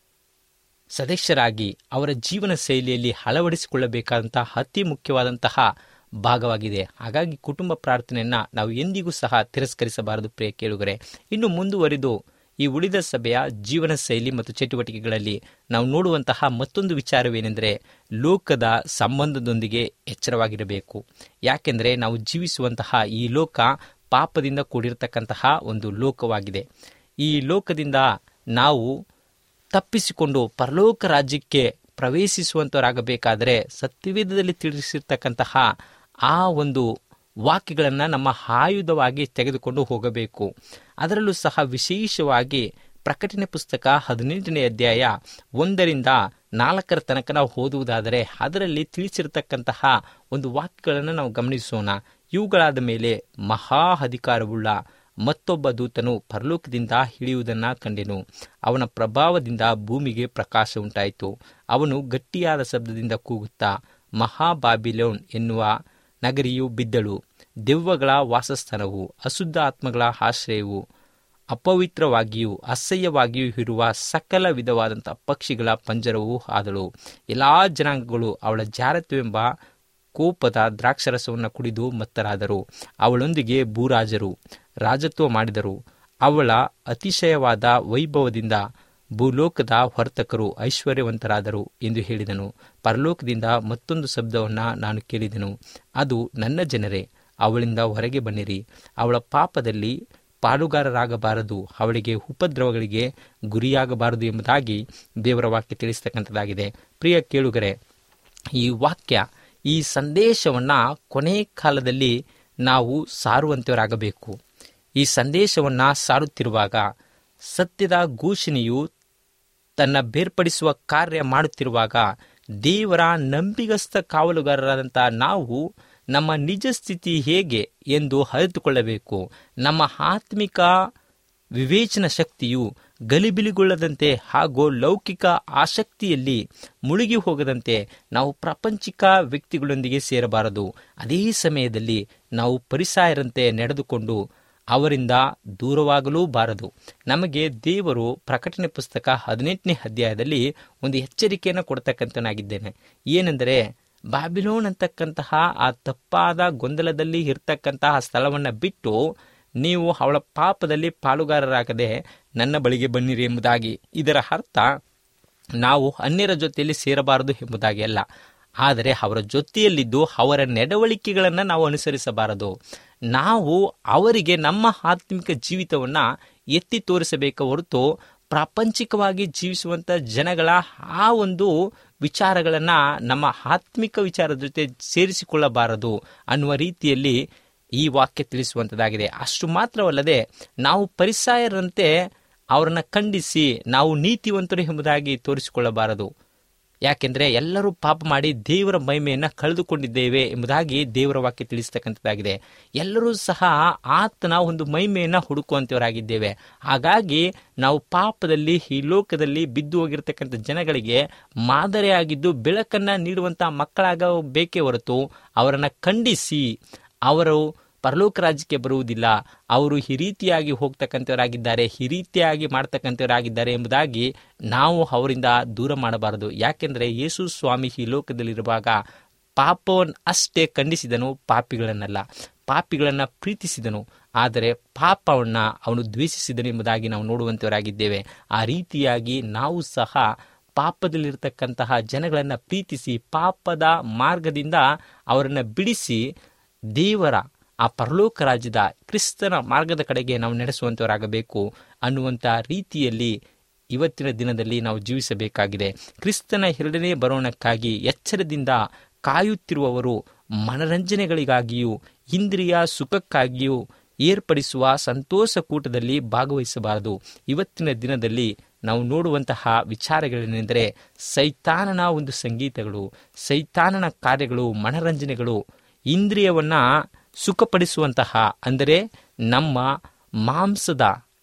ಸದಸ್ಯರಾಗಿ ಅವರ ಜೀವನ ಶೈಲಿಯಲ್ಲಿ ಅಳವಡಿಸಿಕೊಳ್ಳಬೇಕಾದಂತಹ ಅತಿ ಮುಖ್ಯವಾದಂತಹ ಭಾಗವಾಗಿದೆ ಹಾಗಾಗಿ ಕುಟುಂಬ ಪ್ರಾರ್ಥನೆಯನ್ನು ನಾವು ಎಂದಿಗೂ ಸಹ ತಿರಸ್ಕರಿಸಬಾರದು ಪ್ರಿಯ ಕೇಳುಗರೆ ಇನ್ನು ಮುಂದುವರಿದು ಈ ಉಳಿದ ಸಭೆಯ ಜೀವನ ಶೈಲಿ ಮತ್ತು ಚಟುವಟಿಕೆಗಳಲ್ಲಿ ನಾವು ನೋಡುವಂತಹ ಮತ್ತೊಂದು ವಿಚಾರವೇನೆಂದರೆ ಲೋಕದ ಸಂಬಂಧದೊಂದಿಗೆ ಎಚ್ಚರವಾಗಿರಬೇಕು ಯಾಕೆಂದರೆ ನಾವು ಜೀವಿಸುವಂತಹ ಈ ಲೋಕ ಪಾಪದಿಂದ ಕೂಡಿರತಕ್ಕಂತಹ ಒಂದು ಲೋಕವಾಗಿದೆ ಈ ಲೋಕದಿಂದ ನಾವು ತಪ್ಪಿಸಿಕೊಂಡು ಪರಲೋಕ ರಾಜ್ಯಕ್ಕೆ ಪ್ರವೇಶಿಸುವಂತವರಾಗಬೇಕಾದರೆ ಸತ್ಯವೇದದಲ್ಲಿ ತಿಳಿಸಿರ್ತಕ್ಕಂತಹ ಆ ಒಂದು ವಾಕ್ಯಗಳನ್ನು ನಮ್ಮ ಆಯುಧವಾಗಿ ತೆಗೆದುಕೊಂಡು ಹೋಗಬೇಕು ಅದರಲ್ಲೂ ಸಹ ವಿಶೇಷವಾಗಿ ಪ್ರಕಟಣೆ ಪುಸ್ತಕ ಹದಿನೆಂಟನೇ ಅಧ್ಯಾಯ ಒಂದರಿಂದ ನಾಲ್ಕರ ತನಕ ನಾವು ಓದುವುದಾದರೆ ಅದರಲ್ಲಿ ತಿಳಿಸಿರತಕ್ಕಂತಹ ಒಂದು ವಾಕ್ಯಗಳನ್ನು ನಾವು ಗಮನಿಸೋಣ ಇವುಗಳಾದ ಮೇಲೆ ಮಹಾ ಅಧಿಕಾರವುಳ್ಳ ಮತ್ತೊಬ್ಬ ದೂತನು ಪರಲೋಕದಿಂದ ಇಳಿಯುವುದನ್ನು ಕಂಡೆನು ಅವನ ಪ್ರಭಾವದಿಂದ ಭೂಮಿಗೆ ಪ್ರಕಾಶ ಉಂಟಾಯಿತು ಅವನು ಗಟ್ಟಿಯಾದ ಶಬ್ದದಿಂದ ಕೂಗುತ್ತಾ ಮಹಾಬಾಬಿಲೋನ್ ಎನ್ನುವ ನಗರಿಯು ಬಿದ್ದಳು ದೆವ್ವಗಳ ವಾಸಸ್ಥಾನವು ಅಶುದ್ಧ ಆತ್ಮಗಳ ಆಶ್ರಯವು ಅಪವಿತ್ರವಾಗಿಯೂ ಅಸಹ್ಯವಾಗಿಯೂ ಇರುವ ಸಕಲ ವಿಧವಾದಂಥ ಪಕ್ಷಿಗಳ ಪಂಜರವೂ ಆದಳು ಎಲ್ಲಾ ಜನಾಂಗಗಳು ಅವಳ ಜಾರತ್ವೆಂಬ ಕೋಪದ ದ್ರಾಕ್ಷರಸವನ್ನು ಕುಡಿದು ಮತ್ತರಾದರು ಅವಳೊಂದಿಗೆ ಭೂರಾಜರು ರಾಜತ್ವ ಮಾಡಿದರು ಅವಳ ಅತಿಶಯವಾದ ವೈಭವದಿಂದ ಭೂಲೋಕದ ಹೊರತಕರು ಐಶ್ವರ್ಯವಂತರಾದರು ಎಂದು ಹೇಳಿದನು ಪರಲೋಕದಿಂದ ಮತ್ತೊಂದು ಶಬ್ದವನ್ನು ನಾನು ಕೇಳಿದೆನು ಅದು ನನ್ನ ಜನರೇ ಅವಳಿಂದ ಹೊರಗೆ ಬನ್ನಿರಿ ಅವಳ ಪಾಪದಲ್ಲಿ ಪಾಲುಗಾರರಾಗಬಾರದು ಅವಳಿಗೆ ಉಪದ್ರವಗಳಿಗೆ ಗುರಿಯಾಗಬಾರದು ಎಂಬುದಾಗಿ ದೇವರ ವಾಕ್ಯ ತಿಳಿಸ್ತಕ್ಕಂಥದ್ದಾಗಿದೆ ಪ್ರಿಯ ಕೇಳುಗರೆ ಈ ವಾಕ್ಯ ಈ ಸಂದೇಶವನ್ನು ಕೊನೆ ಕಾಲದಲ್ಲಿ ನಾವು ಸಾರುವಂತವರಾಗಬೇಕು ಈ ಸಂದೇಶವನ್ನು ಸಾರುತ್ತಿರುವಾಗ ಸತ್ಯದ ಘೋಷಣೆಯು ತನ್ನ ಬೇರ್ಪಡಿಸುವ ಕಾರ್ಯ ಮಾಡುತ್ತಿರುವಾಗ ದೇವರ ನಂಬಿಗಸ್ತ ಕಾವಲುಗಾರರಾದಂಥ ನಾವು ನಮ್ಮ ನಿಜ ಸ್ಥಿತಿ ಹೇಗೆ ಎಂದು ಅರಿತುಕೊಳ್ಳಬೇಕು ನಮ್ಮ ಆತ್ಮಿಕ ವಿವೇಚನ ಶಕ್ತಿಯು ಗಲಿಬಿಲಿಗೊಳ್ಳದಂತೆ ಹಾಗೂ ಲೌಕಿಕ ಆಸಕ್ತಿಯಲ್ಲಿ ಮುಳುಗಿ ಹೋಗದಂತೆ ನಾವು ಪ್ರಾಪಂಚಿಕ ವ್ಯಕ್ತಿಗಳೊಂದಿಗೆ ಸೇರಬಾರದು ಅದೇ ಸಮಯದಲ್ಲಿ ನಾವು ಪರಿಸಾಯರಂತೆ ನಡೆದುಕೊಂಡು ಅವರಿಂದ ದೂರವಾಗಲೂ ಬಾರದು ನಮಗೆ ದೇವರು ಪ್ರಕಟಣೆ ಪುಸ್ತಕ ಹದಿನೆಂಟನೇ ಅಧ್ಯಾಯದಲ್ಲಿ ಒಂದು ಎಚ್ಚರಿಕೆಯನ್ನು ಕೊಡ್ತಕ್ಕಂಥನಾಗಿದ್ದೇನೆ ಏನೆಂದರೆ ಬಾಬಿಲೋನ್ ಅಂತಕ್ಕಂತಹ ಆ ತಪ್ಪಾದ ಗೊಂದಲದಲ್ಲಿ ಇರ್ತಕ್ಕಂತಹ ಸ್ಥಳವನ್ನು ಬಿಟ್ಟು ನೀವು ಅವಳ ಪಾಪದಲ್ಲಿ ಪಾಲುಗಾರರಾಗದೆ ನನ್ನ ಬಳಿಗೆ ಬನ್ನಿರಿ ಎಂಬುದಾಗಿ ಇದರ ಅರ್ಥ ನಾವು ಅನ್ಯರ ಜೊತೆಯಲ್ಲಿ ಸೇರಬಾರದು ಎಂಬುದಾಗಿ ಅಲ್ಲ ಆದರೆ ಅವರ ಜೊತೆಯಲ್ಲಿದ್ದು ಅವರ ನಡವಳಿಕೆಗಳನ್ನು ನಾವು ಅನುಸರಿಸಬಾರದು ನಾವು ಅವರಿಗೆ ನಮ್ಮ ಆತ್ಮಿಕ ಜೀವಿತವನ್ನು ಎತ್ತಿ ತೋರಿಸಬೇಕು ಹೊರತು ಪ್ರಾಪಂಚಿಕವಾಗಿ ಜೀವಿಸುವಂಥ ಜನಗಳ ಆ ಒಂದು ವಿಚಾರಗಳನ್ನು ನಮ್ಮ ಆತ್ಮಿಕ ವಿಚಾರದ ಜೊತೆ ಸೇರಿಸಿಕೊಳ್ಳಬಾರದು ಅನ್ನುವ ರೀತಿಯಲ್ಲಿ ಈ ವಾಕ್ಯ ತಿಳಿಸುವಂಥದ್ದಾಗಿದೆ ಅಷ್ಟು ಮಾತ್ರವಲ್ಲದೆ ನಾವು ಪರಿಸಾಯರಂತೆ ಅವರನ್ನು ಖಂಡಿಸಿ ನಾವು ನೀತಿವಂತರು ಎಂಬುದಾಗಿ ತೋರಿಸಿಕೊಳ್ಳಬಾರದು ಯಾಕೆಂದರೆ ಎಲ್ಲರೂ ಪಾಪ ಮಾಡಿ ದೇವರ ಮಹಿಮೆಯನ್ನು ಕಳೆದುಕೊಂಡಿದ್ದೇವೆ ಎಂಬುದಾಗಿ ದೇವರ ವಾಕ್ಯ ತಿಳಿಸ್ತಕ್ಕಂಥದ್ದಾಗಿದೆ ಎಲ್ಲರೂ ಸಹ ಆತನ ಒಂದು ಮಹಿಮೆಯನ್ನು ಹುಡುಕುವಂಥವರಾಗಿದ್ದೇವೆ ಹಾಗಾಗಿ ನಾವು ಪಾಪದಲ್ಲಿ ಈ ಲೋಕದಲ್ಲಿ ಬಿದ್ದು ಹೋಗಿರ್ತಕ್ಕಂಥ ಜನಗಳಿಗೆ ಮಾದರಿಯಾಗಿದ್ದು ಬೆಳಕನ್ನು ನೀಡುವಂಥ ಮಕ್ಕಳಾಗ ಬೇಕೇ ಹೊರತು ಅವರನ್ನು ಖಂಡಿಸಿ ಅವರು ಪರಲೋಕ ರಾಜ್ಯಕ್ಕೆ ಬರುವುದಿಲ್ಲ ಅವರು ಈ ರೀತಿಯಾಗಿ ಹೋಗ್ತಕ್ಕಂಥವರಾಗಿದ್ದಾರೆ ಈ ರೀತಿಯಾಗಿ ಮಾಡ್ತಕ್ಕಂಥವರಾಗಿದ್ದಾರೆ ಎಂಬುದಾಗಿ ನಾವು ಅವರಿಂದ ದೂರ ಮಾಡಬಾರದು ಯಾಕೆಂದರೆ ಯೇಸು ಸ್ವಾಮಿ ಈ ಲೋಕದಲ್ಲಿರುವಾಗ ಪಾಪವನ್ನು ಅಷ್ಟೇ ಖಂಡಿಸಿದನು ಪಾಪಿಗಳನ್ನೆಲ್ಲ ಪಾಪಿಗಳನ್ನು ಪ್ರೀತಿಸಿದನು ಆದರೆ ಪಾಪವನ್ನು ಅವನು ದ್ವೇಷಿಸಿದನು ಎಂಬುದಾಗಿ ನಾವು ನೋಡುವಂಥವರಾಗಿದ್ದೇವೆ ಆ ರೀತಿಯಾಗಿ ನಾವು ಸಹ ಪಾಪದಲ್ಲಿರ್ತಕ್ಕಂತಹ ಜನಗಳನ್ನು ಪ್ರೀತಿಸಿ ಪಾಪದ ಮಾರ್ಗದಿಂದ ಅವರನ್ನು ಬಿಡಿಸಿ ದೇವರ ಆ ಪರಲೋಕ ರಾಜ್ಯದ ಕ್ರಿಸ್ತನ ಮಾರ್ಗದ ಕಡೆಗೆ ನಾವು ನಡೆಸುವಂಥವರಾಗಬೇಕು ಅನ್ನುವಂಥ ರೀತಿಯಲ್ಲಿ ಇವತ್ತಿನ ದಿನದಲ್ಲಿ ನಾವು ಜೀವಿಸಬೇಕಾಗಿದೆ ಕ್ರಿಸ್ತನ ಎರಡನೇ ಬರೋಣಕ್ಕಾಗಿ ಎಚ್ಚರದಿಂದ ಕಾಯುತ್ತಿರುವವರು ಮನರಂಜನೆಗಳಿಗಾಗಿಯೂ ಇಂದ್ರಿಯ ಸುಖಕ್ಕಾಗಿಯೂ ಏರ್ಪಡಿಸುವ ಸಂತೋಷ ಕೂಟದಲ್ಲಿ ಭಾಗವಹಿಸಬಾರದು ಇವತ್ತಿನ ದಿನದಲ್ಲಿ ನಾವು ನೋಡುವಂತಹ ವಿಚಾರಗಳೇನೆಂದರೆ ಸೈತಾನನ ಒಂದು ಸಂಗೀತಗಳು ಸೈತಾನನ ಕಾರ್ಯಗಳು ಮನರಂಜನೆಗಳು ಇಂದ್ರಿಯವನ್ನ ಸುಖಪಡಿಸುವಂತಹ ಅಂದರೆ ನಮ್ಮ ಮಾಂಸದ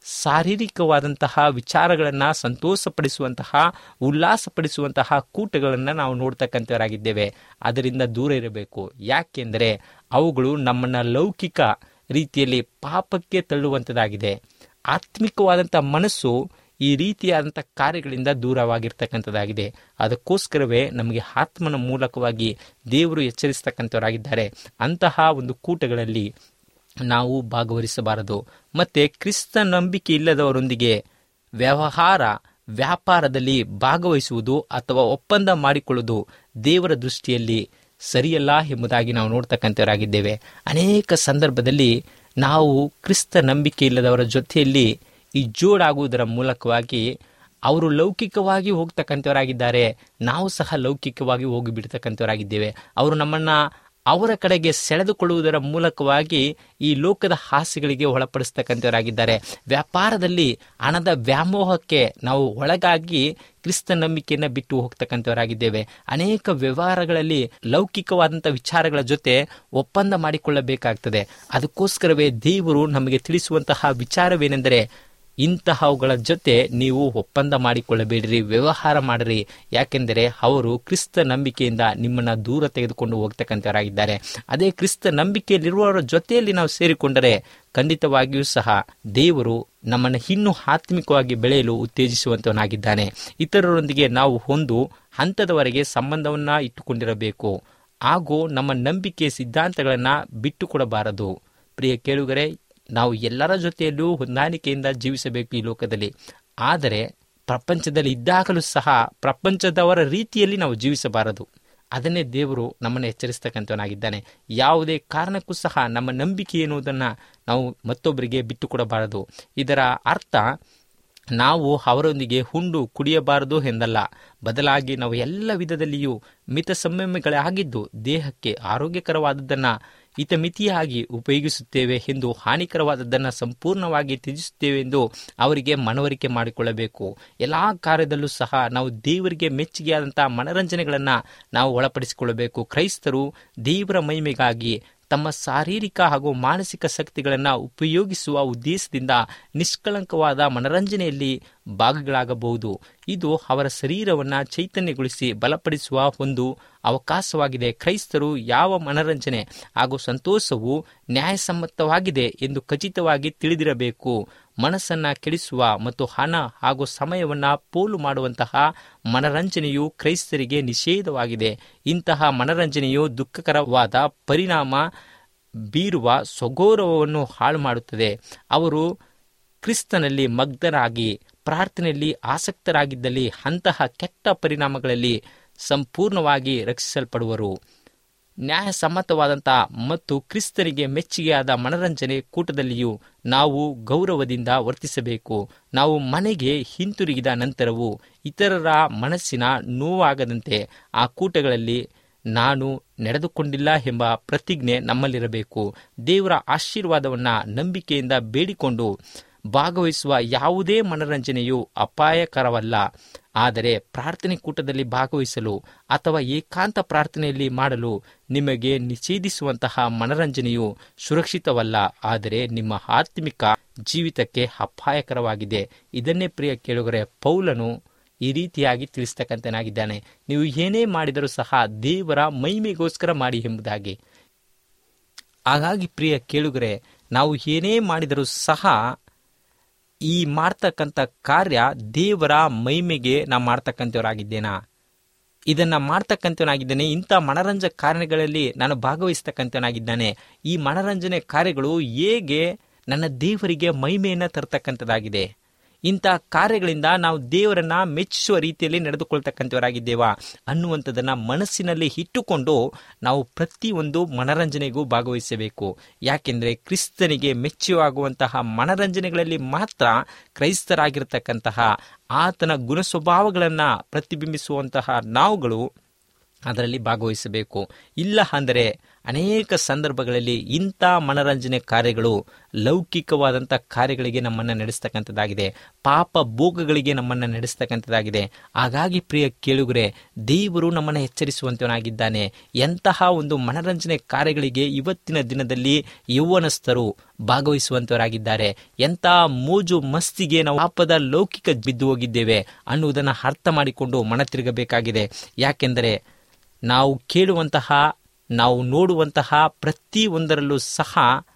ಶಾರೀರಿಕವಾದಂತಹ ವಿಚಾರಗಳನ್ನು ಸಂತೋಷಪಡಿಸುವಂತಹ ಉಲ್ಲಾಸಪಡಿಸುವಂತಹ ಕೂಟಗಳನ್ನು ನಾವು ನೋಡ್ತಕ್ಕಂಥವರಾಗಿದ್ದೇವೆ ಅದರಿಂದ ದೂರ ಇರಬೇಕು ಯಾಕೆಂದರೆ ಅವುಗಳು ನಮ್ಮನ್ನು ಲೌಕಿಕ ರೀತಿಯಲ್ಲಿ ಪಾಪಕ್ಕೆ ತಳ್ಳುವಂಥದ್ದಾಗಿದೆ ಆತ್ಮಿಕವಾದಂಥ ಮನಸ್ಸು ಈ ರೀತಿಯಾದಂಥ ಕಾರ್ಯಗಳಿಂದ ದೂರವಾಗಿರ್ತಕ್ಕಂಥದ್ದಾಗಿದೆ ಅದಕ್ಕೋಸ್ಕರವೇ ನಮಗೆ ಆತ್ಮನ ಮೂಲಕವಾಗಿ ದೇವರು ಎಚ್ಚರಿಸ್ತಕ್ಕಂಥವರಾಗಿದ್ದಾರೆ ಅಂತಹ ಒಂದು ಕೂಟಗಳಲ್ಲಿ ನಾವು ಭಾಗವಹಿಸಬಾರದು ಮತ್ತೆ ಕ್ರಿಸ್ತ ನಂಬಿಕೆ ಇಲ್ಲದವರೊಂದಿಗೆ ವ್ಯವಹಾರ ವ್ಯಾಪಾರದಲ್ಲಿ ಭಾಗವಹಿಸುವುದು ಅಥವಾ ಒಪ್ಪಂದ ಮಾಡಿಕೊಳ್ಳುವುದು ದೇವರ ದೃಷ್ಟಿಯಲ್ಲಿ ಸರಿಯಲ್ಲ ಎಂಬುದಾಗಿ ನಾವು ನೋಡ್ತಕ್ಕಂಥವರಾಗಿದ್ದೇವೆ ಅನೇಕ ಸಂದರ್ಭದಲ್ಲಿ ನಾವು ಕ್ರಿಸ್ತ ನಂಬಿಕೆ ಇಲ್ಲದವರ ಜೊತೆಯಲ್ಲಿ ಈ ಜೋಡಾಗುವುದರ ಮೂಲಕವಾಗಿ ಅವರು ಲೌಕಿಕವಾಗಿ ಹೋಗ್ತಕ್ಕಂಥವರಾಗಿದ್ದಾರೆ ನಾವು ಸಹ ಲೌಕಿಕವಾಗಿ ಹೋಗಿ ಬಿಡ್ತಕ್ಕಂಥವರಾಗಿದ್ದೇವೆ ಅವರು ನಮ್ಮನ್ನ ಅವರ ಕಡೆಗೆ ಸೆಳೆದುಕೊಳ್ಳುವುದರ ಮೂಲಕವಾಗಿ ಈ ಲೋಕದ ಹಾಸ್ಯಗಳಿಗೆ ಒಳಪಡಿಸ್ತಕ್ಕಂಥವರಾಗಿದ್ದಾರೆ ವ್ಯಾಪಾರದಲ್ಲಿ ಹಣದ ವ್ಯಾಮೋಹಕ್ಕೆ ನಾವು ಒಳಗಾಗಿ ಕ್ರಿಸ್ತ ನಂಬಿಕೆಯನ್ನು ಬಿಟ್ಟು ಹೋಗ್ತಕ್ಕಂಥವರಾಗಿದ್ದೇವೆ ಅನೇಕ ವ್ಯವಹಾರಗಳಲ್ಲಿ ಲೌಕಿಕವಾದಂಥ ವಿಚಾರಗಳ ಜೊತೆ ಒಪ್ಪಂದ ಮಾಡಿಕೊಳ್ಳಬೇಕಾಗ್ತದೆ ಅದಕ್ಕೋಸ್ಕರವೇ ದೇವರು ನಮಗೆ ತಿಳಿಸುವಂತಹ ವಿಚಾರವೇನೆಂದರೆ ಇಂತಹವುಗಳ ಜೊತೆ ನೀವು ಒಪ್ಪಂದ ಮಾಡಿಕೊಳ್ಳಬೇಡಿರಿ ವ್ಯವಹಾರ ಮಾಡಿರಿ ಯಾಕೆಂದರೆ ಅವರು ಕ್ರಿಸ್ತ ನಂಬಿಕೆಯಿಂದ ನಿಮ್ಮನ್ನು ದೂರ ತೆಗೆದುಕೊಂಡು ಹೋಗ್ತಕ್ಕಂಥವರಾಗಿದ್ದಾರೆ ಅದೇ ಕ್ರಿಸ್ತ ನಂಬಿಕೆಯಲ್ಲಿರುವವರ ಜೊತೆಯಲ್ಲಿ ನಾವು ಸೇರಿಕೊಂಡರೆ ಖಂಡಿತವಾಗಿಯೂ ಸಹ ದೇವರು ನಮ್ಮನ್ನು ಇನ್ನೂ ಆತ್ಮಿಕವಾಗಿ ಬೆಳೆಯಲು ಉತ್ತೇಜಿಸುವಂತವನಾಗಿದ್ದಾನೆ ಇತರರೊಂದಿಗೆ ನಾವು ಒಂದು ಹಂತದವರೆಗೆ ಸಂಬಂಧವನ್ನ ಇಟ್ಟುಕೊಂಡಿರಬೇಕು ಹಾಗೂ ನಮ್ಮ ನಂಬಿಕೆ ಸಿದ್ಧಾಂತಗಳನ್ನು ಬಿಟ್ಟು ಕೊಡಬಾರದು ಪ್ರಿಯ ಕೇಳುಗರೆ ನಾವು ಎಲ್ಲರ ಜೊತೆಯಲ್ಲೂ ಹೊಂದಾಣಿಕೆಯಿಂದ ಜೀವಿಸಬೇಕು ಈ ಲೋಕದಲ್ಲಿ ಆದರೆ ಪ್ರಪಂಚದಲ್ಲಿ ಇದ್ದಾಗಲೂ ಸಹ ಪ್ರಪಂಚದವರ ರೀತಿಯಲ್ಲಿ ನಾವು ಜೀವಿಸಬಾರದು ಅದನ್ನೇ ದೇವರು ನಮ್ಮನ್ನು ಎಚ್ಚರಿಸ್ತಕ್ಕಂಥವನಾಗಿದ್ದಾನೆ ಯಾವುದೇ ಕಾರಣಕ್ಕೂ ಸಹ ನಮ್ಮ ನಂಬಿಕೆ ಎನ್ನುವುದನ್ನು ನಾವು ಮತ್ತೊಬ್ಬರಿಗೆ ಬಿಟ್ಟು ಕೊಡಬಾರದು ಇದರ ಅರ್ಥ ನಾವು ಅವರೊಂದಿಗೆ ಹುಂಡು ಕುಡಿಯಬಾರದು ಎಂದಲ್ಲ ಬದಲಾಗಿ ನಾವು ಎಲ್ಲ ವಿಧದಲ್ಲಿಯೂ ಮಿತ ಸಂಯಮಿಗಳೇ ಆಗಿದ್ದು ದೇಹಕ್ಕೆ ಆರೋಗ್ಯಕರವಾದದ್ದನ್ನು ಹಿತಮಿತಿಯಾಗಿ ಉಪಯೋಗಿಸುತ್ತೇವೆ ಎಂದು ಹಾನಿಕರವಾದದ್ದನ್ನು ಸಂಪೂರ್ಣವಾಗಿ ತ್ಯಜಿಸುತ್ತೇವೆ ಎಂದು ಅವರಿಗೆ ಮನವರಿಕೆ ಮಾಡಿಕೊಳ್ಳಬೇಕು ಎಲ್ಲ ಕಾರ್ಯದಲ್ಲೂ ಸಹ ನಾವು ದೇವರಿಗೆ ಮೆಚ್ಚುಗೆಯಾದಂತಹ ಮನರಂಜನೆಗಳನ್ನು ನಾವು ಒಳಪಡಿಸಿಕೊಳ್ಳಬೇಕು ಕ್ರೈಸ್ತರು ದೇವರ ಮಹಿಮೆಗಾಗಿ ತಮ್ಮ ಶಾರೀರಿಕ ಹಾಗೂ ಮಾನಸಿಕ ಶಕ್ತಿಗಳನ್ನು ಉಪಯೋಗಿಸುವ ಉದ್ದೇಶದಿಂದ ನಿಷ್ಕಳಂಕವಾದ ಮನರಂಜನೆಯಲ್ಲಿ ಭಾಗಗಳಾಗಬಹುದು ಇದು ಅವರ ಶರೀರವನ್ನು ಚೈತನ್ಯಗೊಳಿಸಿ ಬಲಪಡಿಸುವ ಒಂದು ಅವಕಾಶವಾಗಿದೆ ಕ್ರೈಸ್ತರು ಯಾವ ಮನರಂಜನೆ ಹಾಗೂ ಸಂತೋಷವು ನ್ಯಾಯಸಮ್ಮತವಾಗಿದೆ ಎಂದು ಖಚಿತವಾಗಿ ತಿಳಿದಿರಬೇಕು ಮನಸ್ಸನ್ನ ಕೆಡಿಸುವ ಮತ್ತು ಹಣ ಹಾಗೂ ಸಮಯವನ್ನ ಪೋಲು ಮಾಡುವಂತಹ ಮನರಂಜನೆಯು ಕ್ರೈಸ್ತರಿಗೆ ನಿಷೇಧವಾಗಿದೆ ಇಂತಹ ಮನರಂಜನೆಯು ದುಃಖಕರವಾದ ಪರಿಣಾಮ ಬೀರುವ ಸ್ವಗೌರವವನ್ನು ಹಾಳು ಮಾಡುತ್ತದೆ ಅವರು ಕ್ರಿಸ್ತನಲ್ಲಿ ಮಗ್ನರಾಗಿ ಪ್ರಾರ್ಥನೆಯಲ್ಲಿ ಆಸಕ್ತರಾಗಿದ್ದಲ್ಲಿ ಅಂತಹ ಕೆಟ್ಟ ಪರಿಣಾಮಗಳಲ್ಲಿ ಸಂಪೂರ್ಣವಾಗಿ ರಕ್ಷಿಸಲ್ಪಡುವರು ನ್ಯಾಯಸಮ್ಮತವಾದಂಥ ಮತ್ತು ಕ್ರಿಸ್ತನಿಗೆ ಮೆಚ್ಚುಗೆಯಾದ ಮನರಂಜನೆ ಕೂಟದಲ್ಲಿಯೂ ನಾವು ಗೌರವದಿಂದ ವರ್ತಿಸಬೇಕು ನಾವು ಮನೆಗೆ ಹಿಂತಿರುಗಿದ ನಂತರವೂ ಇತರರ ಮನಸ್ಸಿನ ನೋವಾಗದಂತೆ ಆ ಕೂಟಗಳಲ್ಲಿ ನಾನು ನಡೆದುಕೊಂಡಿಲ್ಲ ಎಂಬ ಪ್ರತಿಜ್ಞೆ ನಮ್ಮಲ್ಲಿರಬೇಕು ದೇವರ ಆಶೀರ್ವಾದವನ್ನು ನಂಬಿಕೆಯಿಂದ ಬೇಡಿಕೊಂಡು ಭಾಗವಹಿಸುವ ಯಾವುದೇ ಮನರಂಜನೆಯು ಅಪಾಯಕರವಲ್ಲ ಆದರೆ ಪ್ರಾರ್ಥನೆ ಕೂಟದಲ್ಲಿ ಭಾಗವಹಿಸಲು ಅಥವಾ ಏಕಾಂತ ಪ್ರಾರ್ಥನೆಯಲ್ಲಿ ಮಾಡಲು ನಿಮಗೆ ನಿಷೇಧಿಸುವಂತಹ ಮನರಂಜನೆಯು ಸುರಕ್ಷಿತವಲ್ಲ ಆದರೆ ನಿಮ್ಮ ಆತ್ಮಿಕ ಜೀವಿತಕ್ಕೆ ಅಪಾಯಕರವಾಗಿದೆ ಇದನ್ನೇ ಪ್ರಿಯ ಕೇಳುಗರೆ ಪೌಲನು ಈ ರೀತಿಯಾಗಿ ತಿಳಿಸ್ತಕ್ಕಂತನಾಗಿದ್ದಾನೆ ನೀವು ಏನೇ ಮಾಡಿದರೂ ಸಹ ದೇವರ ಮಹಿಮೆಗೋಸ್ಕರ ಮಾಡಿ ಎಂಬುದಾಗಿ ಹಾಗಾಗಿ ಪ್ರಿಯ ಕೇಳುಗರೆ ನಾವು ಏನೇ ಮಾಡಿದರೂ ಸಹ ಈ ಮಾಡ್ತಕ್ಕಂಥ ಕಾರ್ಯ ದೇವರ ಮಹಿಮೆಗೆ ನಾ ಮಾಡ್ತಕ್ಕಂಥವರಾಗಿದ್ದೇನಾ ಇದನ್ನ ಮಾಡ್ತಕ್ಕಂಥವನಾಗಿದ್ದೇನೆ ಇಂಥ ಮನರಂಜ ಕಾರ್ಯಗಳಲ್ಲಿ ನಾನು ಭಾಗವಹಿಸ್ತಕ್ಕಂಥವನಾಗಿದ್ದಾನೆ ಈ ಮನರಂಜನೆ ಕಾರ್ಯಗಳು ಹೇಗೆ ನನ್ನ ದೇವರಿಗೆ ಮಹಿಮೆಯನ್ನು ತರ್ತಕ್ಕಂಥದ್ದಾಗಿದೆ ಇಂಥ ಕಾರ್ಯಗಳಿಂದ ನಾವು ದೇವರನ್ನ ಮೆಚ್ಚಿಸುವ ರೀತಿಯಲ್ಲಿ ನಡೆದುಕೊಳ್ತಕ್ಕಂಥವರಾಗಿದ್ದೇವಾ ಅನ್ನುವಂಥದ್ದನ್ನ ಮನಸ್ಸಿನಲ್ಲಿ ಇಟ್ಟುಕೊಂಡು ನಾವು ಪ್ರತಿಯೊಂದು ಮನರಂಜನೆಗೂ ಭಾಗವಹಿಸಬೇಕು ಯಾಕೆಂದರೆ ಕ್ರಿಸ್ತನಿಗೆ ಮೆಚ್ಚುವಾಗುವಂತಹ ಮನರಂಜನೆಗಳಲ್ಲಿ ಮಾತ್ರ ಕ್ರೈಸ್ತರಾಗಿರ್ತಕ್ಕಂತಹ ಆತನ ಗುಣ ಸ್ವಭಾವಗಳನ್ನು ಪ್ರತಿಬಿಂಬಿಸುವಂತಹ ನಾವುಗಳು ಅದರಲ್ಲಿ ಭಾಗವಹಿಸಬೇಕು ಇಲ್ಲ ಅಂದರೆ ಅನೇಕ ಸಂದರ್ಭಗಳಲ್ಲಿ ಇಂಥ ಮನರಂಜನೆ ಕಾರ್ಯಗಳು ಲೌಕಿಕವಾದಂಥ ಕಾರ್ಯಗಳಿಗೆ ನಮ್ಮನ್ನು ನಡೆಸ್ತಕ್ಕಂಥದ್ದಾಗಿದೆ ಪಾಪ ಭೋಗಗಳಿಗೆ ನಮ್ಮನ್ನು ನಡೆಸ್ತಕ್ಕಂಥದ್ದಾಗಿದೆ ಹಾಗಾಗಿ ಪ್ರಿಯ ಕೇಳುಗರೆ ದೇವರು ನಮ್ಮನ್ನು ಎಚ್ಚರಿಸುವಂತವನಾಗಿದ್ದಾನೆ ಎಂತಹ ಒಂದು ಮನರಂಜನೆ ಕಾರ್ಯಗಳಿಗೆ ಇವತ್ತಿನ ದಿನದಲ್ಲಿ ಯೌವನಸ್ಥರು ಭಾಗವಹಿಸುವಂತವರಾಗಿದ್ದಾರೆ ಎಂತಹ ಮೋಜು ಮಸ್ತಿಗೆ ನಾವು ಪಾಪದ ಲೌಕಿಕ ಬಿದ್ದು ಹೋಗಿದ್ದೇವೆ ಅನ್ನುವುದನ್ನು ಅರ್ಥ ಮಾಡಿಕೊಂಡು ಮನ ತಿರುಗಬೇಕಾಗಿದೆ ಯಾಕೆಂದರೆ ನಾವು ಕೇಳುವಂತಹ ನಾವು ನೋಡುವಂತಹ ಪ್ರತಿ ಒಂದರಲ್ಲೂ ಸಹ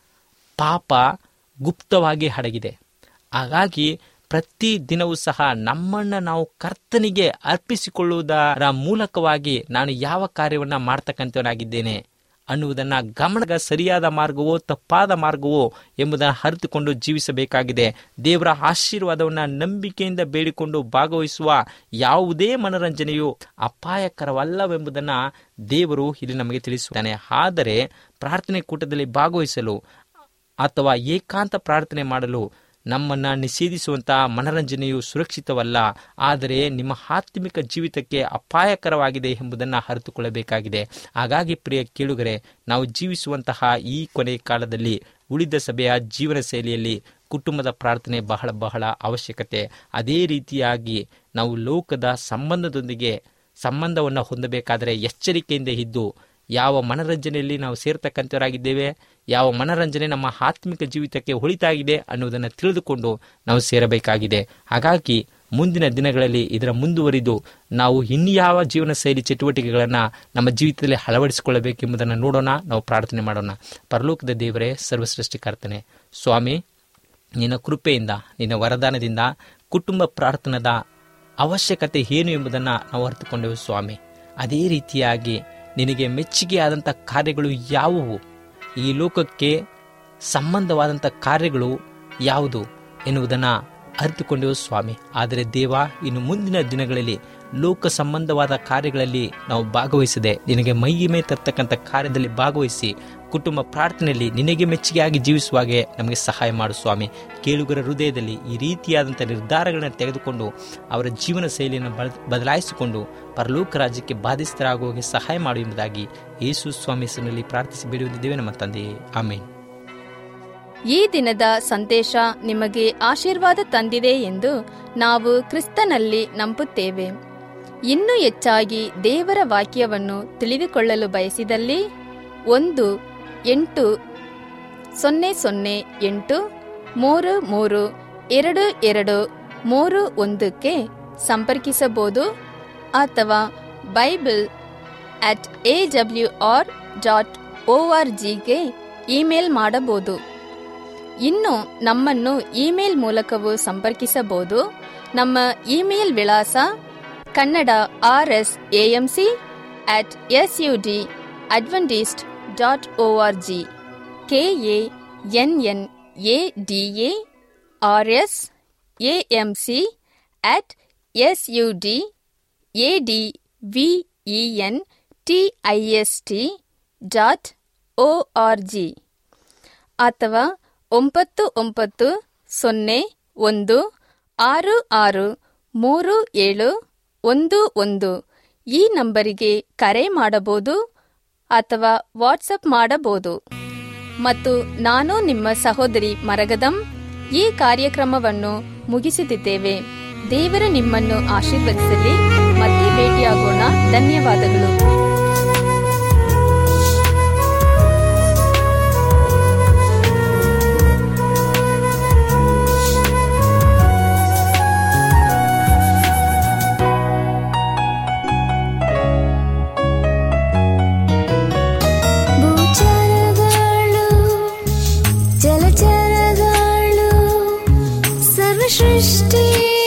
ಪಾಪ ಗುಪ್ತವಾಗಿ ಅಡಗಿದೆ ಹಾಗಾಗಿ ಪ್ರತಿ ದಿನವೂ ಸಹ ನಮ್ಮನ್ನು ನಾವು ಕರ್ತನಿಗೆ ಅರ್ಪಿಸಿಕೊಳ್ಳುವುದರ ಮೂಲಕವಾಗಿ ನಾನು ಯಾವ ಕಾರ್ಯವನ್ನು ಮಾಡ್ತಕ್ಕಂಥವನಾಗಿದ್ದೇನೆ ಅನ್ನುವುದನ್ನು ಗಮನದ ಸರಿಯಾದ ಮಾರ್ಗವೋ ತಪ್ಪಾದ ಮಾರ್ಗವೋ ಎಂಬುದನ್ನು ಅರಿತುಕೊಂಡು ಜೀವಿಸಬೇಕಾಗಿದೆ ದೇವರ ಆಶೀರ್ವಾದವನ್ನು ನಂಬಿಕೆಯಿಂದ ಬೇಡಿಕೊಂಡು ಭಾಗವಹಿಸುವ ಯಾವುದೇ ಮನರಂಜನೆಯು ಅಪಾಯಕರವಲ್ಲವೆಂಬುದನ್ನು ದೇವರು ಇಲ್ಲಿ ನಮಗೆ ತಿಳಿಸುತ್ತಾನೆ ಆದರೆ ಪ್ರಾರ್ಥನೆ ಕೂಟದಲ್ಲಿ ಭಾಗವಹಿಸಲು ಅಥವಾ ಏಕಾಂತ ಪ್ರಾರ್ಥನೆ ಮಾಡಲು ನಮ್ಮನ್ನು ನಿಷೇಧಿಸುವಂತಹ ಮನರಂಜನೆಯು ಸುರಕ್ಷಿತವಲ್ಲ ಆದರೆ ನಿಮ್ಮ ಆತ್ಮಿಕ ಜೀವಿತಕ್ಕೆ ಅಪಾಯಕರವಾಗಿದೆ ಎಂಬುದನ್ನು ಅರಿತುಕೊಳ್ಳಬೇಕಾಗಿದೆ ಹಾಗಾಗಿ ಪ್ರಿಯ ಕೇಳುಗರೆ ನಾವು ಜೀವಿಸುವಂತಹ ಈ ಕೊನೆಯ ಕಾಲದಲ್ಲಿ ಉಳಿದ ಸಭೆಯ ಜೀವನ ಶೈಲಿಯಲ್ಲಿ ಕುಟುಂಬದ ಪ್ರಾರ್ಥನೆ ಬಹಳ ಬಹಳ ಅವಶ್ಯಕತೆ ಅದೇ ರೀತಿಯಾಗಿ ನಾವು ಲೋಕದ ಸಂಬಂಧದೊಂದಿಗೆ ಸಂಬಂಧವನ್ನು ಹೊಂದಬೇಕಾದರೆ ಎಚ್ಚರಿಕೆಯಿಂದ ಇದ್ದು ಯಾವ ಮನರಂಜನೆಯಲ್ಲಿ ನಾವು ಸೇರ್ತಕ್ಕಂಥವರಾಗಿದ್ದೇವೆ ಯಾವ ಮನರಂಜನೆ ನಮ್ಮ ಆತ್ಮಿಕ ಜೀವಿತಕ್ಕೆ ಹೊಳಿತಾಗಿದೆ ಅನ್ನುವುದನ್ನು ತಿಳಿದುಕೊಂಡು ನಾವು ಸೇರಬೇಕಾಗಿದೆ ಹಾಗಾಗಿ ಮುಂದಿನ ದಿನಗಳಲ್ಲಿ ಇದರ ಮುಂದುವರಿದು ನಾವು ಇನ್ಯಾವ ಜೀವನ ಶೈಲಿ ಚಟುವಟಿಕೆಗಳನ್ನು ನಮ್ಮ ಜೀವಿತದಲ್ಲಿ ಅಳವಡಿಸಿಕೊಳ್ಳಬೇಕೆಂಬುದನ್ನು ನೋಡೋಣ ನಾವು ಪ್ರಾರ್ಥನೆ ಮಾಡೋಣ ಪರಲೋಕದ ದೇವರೇ ಸರ್ವಸೃಷ್ಟಿಕರ್ತನೆ ಸ್ವಾಮಿ ನಿನ್ನ ಕೃಪೆಯಿಂದ ನಿನ್ನ ವರದಾನದಿಂದ ಕುಟುಂಬ ಪ್ರಾರ್ಥನದ ಅವಶ್ಯಕತೆ ಏನು ಎಂಬುದನ್ನು ನಾವು ಅರ್ಥಕೊಂಡೆವು ಸ್ವಾಮಿ ಅದೇ ರೀತಿಯಾಗಿ ನಿನಗೆ ಮೆಚ್ಚುಗೆಯಾದಂಥ ಕಾರ್ಯಗಳು ಯಾವುವು ಈ ಲೋಕಕ್ಕೆ ಸಂಬಂಧವಾದಂಥ ಕಾರ್ಯಗಳು ಯಾವುದು ಎನ್ನುವುದನ್ನು ಅರಿತುಕೊಂಡೆವು ಸ್ವಾಮಿ ಆದರೆ ದೇವ ಇನ್ನು ಮುಂದಿನ ದಿನಗಳಲ್ಲಿ ಲೋಕ ಸಂಬಂಧವಾದ ಕಾರ್ಯಗಳಲ್ಲಿ ನಾವು ಭಾಗವಹಿಸದೆ ನಿನಗೆ ಮೈಯಿಮೆ ತರ್ತಕ್ಕಂಥ ಕಾರ್ಯದಲ್ಲಿ ಭಾಗವಹಿಸಿ ಕುಟುಂಬ ಪ್ರಾರ್ಥನೆಯಲ್ಲಿ ನಿನಗೆ ಮೆಚ್ಚುಗೆಯಾಗಿ ಜೀವಿಸುವಾಗೆ ನಮಗೆ ಸಹಾಯ ಮಾಡು ಸ್ವಾಮಿ ಕೇಳುಗರ ಹೃದಯದಲ್ಲಿ ಈ ರೀತಿಯಾದಂಥ ನಿರ್ಧಾರಗಳನ್ನು ತೆಗೆದುಕೊಂಡು ಅವರ ಜೀವನ ಶೈಲಿಯನ್ನು ಬದ- ಬದಲಾಯಿಸಿಕೊಂಡು ಪರಲೋಕ ರಾಜ್ಯಕ್ಕೆ ಬಾಧಿಸ್ತರಾಗುವಾಗೆ ಸಹಾಯ ಮಾಡು ಎಂಬುದಾಗಿ ಯೇಸು ಸ್ವಾಮಿ ಹೆಸರಿನಲ್ಲಿ ಪ್ರಾರ್ಥಿಸಿ ಬೇಡುವುದಿದ್ದೇವೆ ನಮ್ಮ ತಂದೆಯೇ ಆಮೇನ್ ಈ ದಿನದ ಸಂದೇಶ ನಿಮಗೆ ಆಶೀರ್ವಾದ ತಂದಿದೆ ಎಂದು ನಾವು ಕ್ರಿಸ್ತನಲ್ಲಿ ನಂಬುತ್ತೇವೆ ಇನ್ನೂ ಹೆಚ್ಚಾಗಿ ದೇವರ ವಾಕ್ಯವನ್ನು ತಿಳಿದುಕೊಳ್ಳಲು ಬಯಸಿದಲ್ಲಿ ಒಂದು ಎಂಟು ಸೊನ್ನೆ ಸೊನ್ನೆ ಎಂಟು ಮೂರು ಮೂರು ಎರಡು ಎರಡು ಮೂರು ಒಂದಕ್ಕೆ ಸಂಪರ್ಕಿಸಬಹುದು ಅಥವಾ Bible at A W R dot O R ಜಿಗೆ ಇಮೇಲ್ ಮಾಡಬಹುದು ಇನ್ನು ನಮ್ಮನ್ನು ಇಮೇಲ್ ಮೂಲಕವೂ ಸಂಪರ್ಕಿಸಬಹುದು ನಮ್ಮ ಇಮೇಲ್ ವಿಳಾಸ Kannada R S A M C at S U D adventist dot O R G K A N N A D A R S A M C at S U D A D V E N T I S T dot O R G ಅಥವಾ ಒಂಬತ್ತು ಒಂಬತ್ತು ಸೊನ್ನೆ ಒಂದು ಆರು ಆರು ಮೂರು ಏಳು ಒಂದು ಒಂದು ಈ ನಂಬರಿಗೆ ಕರೆ ಮಾಡಬಹುದು ಅಥವಾ ವಾಟ್ಸಪ್ ಮಾಡಬಹುದು ಮತ್ತು ನಾನು ನಿಮ್ಮ ಸಹೋದರಿ ಮರಗದಂ ಈ ಕಾರ್ಯಕ್ರಮವನ್ನು ಮುಗಿಸುತ್ತಿದ್ದೇವೆ ದೇವರು ನಿಮ್ಮನ್ನು ಆಶೀರ್ವದಿಸಲಿ ಮತ್ತೆ ಭೇಟಿಯಾಗೋಣ ಧನ್ಯವಾದಗಳು ಭೂಚರಗಳು ಜಲಚರಗಳು ಸರ್ವ ಸೃಷ್ಟಿ